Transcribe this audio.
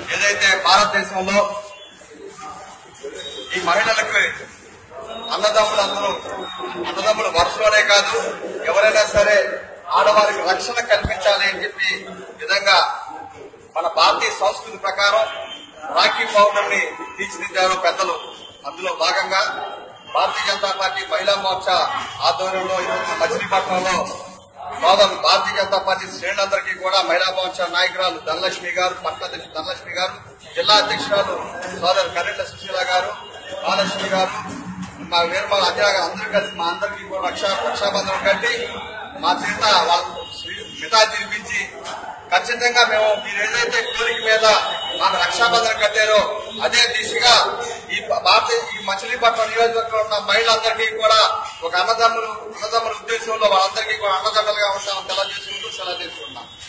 ఏదైతే భారతదేశంలో ఈ మహిళలకు అన్నదమ్ములు అందరూ అన్నదమ్ములు వరుసలోనే కాదు ఎవరైనా సరే ఆడవారికి రక్షణ కల్పించాలి అని చెప్పి విధంగా మన భారతీయ సంస్కృతి ప్రకారం రాఖీ పౌర్ణమిని తీర్చిదిద్దారు పెద్దలు అందులో భాగంగా భారతీయ జనతా పార్టీ మహిళా మోర్చా ఆధ్వర్యంలో ఈరోజు మచిలీపట్నంలో సోదరు భారతీయ జనతా పార్టీ శ్రేణులందరికీ కూడా మహిళా మోర్చా నాయకురాలు ధనలక్ష్మి గారు పట్ల అధ్యక్షుడు ధనలక్ష్మి గారు జిల్లా అధ్యక్షురాలు సోదరు కరెంట్ల సుశీల గారు మహాలక్ష్మి గారు మా వీరమాల అధ్యాగ అందరూ కలిసి మా అందరికీ కూడా రక్షా రక్షాబంధనం కట్టి మా చేత వాళ్ళు మిఠా తినిపించి ఖచ్చితంగా మేము మీరు ఏదైతే కోరిక మీద మాకు రక్షాబంధనం కట్టారో అదే దిశగా ఈ భారతీయ ఈ మచిలీపట్నం నియోజకవర్గంలో ఉన్న మహిళలందరికీ కూడా ఒక అన్నదమ్ములు అన్నదమ్ముల ఉద్దేశంలో వాళ్ళందరికీ కూడా అన్నదమ్ములుగా ఉంటామని తెలియజేసుకుంటూ సెలవు తీసుకుంటున్నాం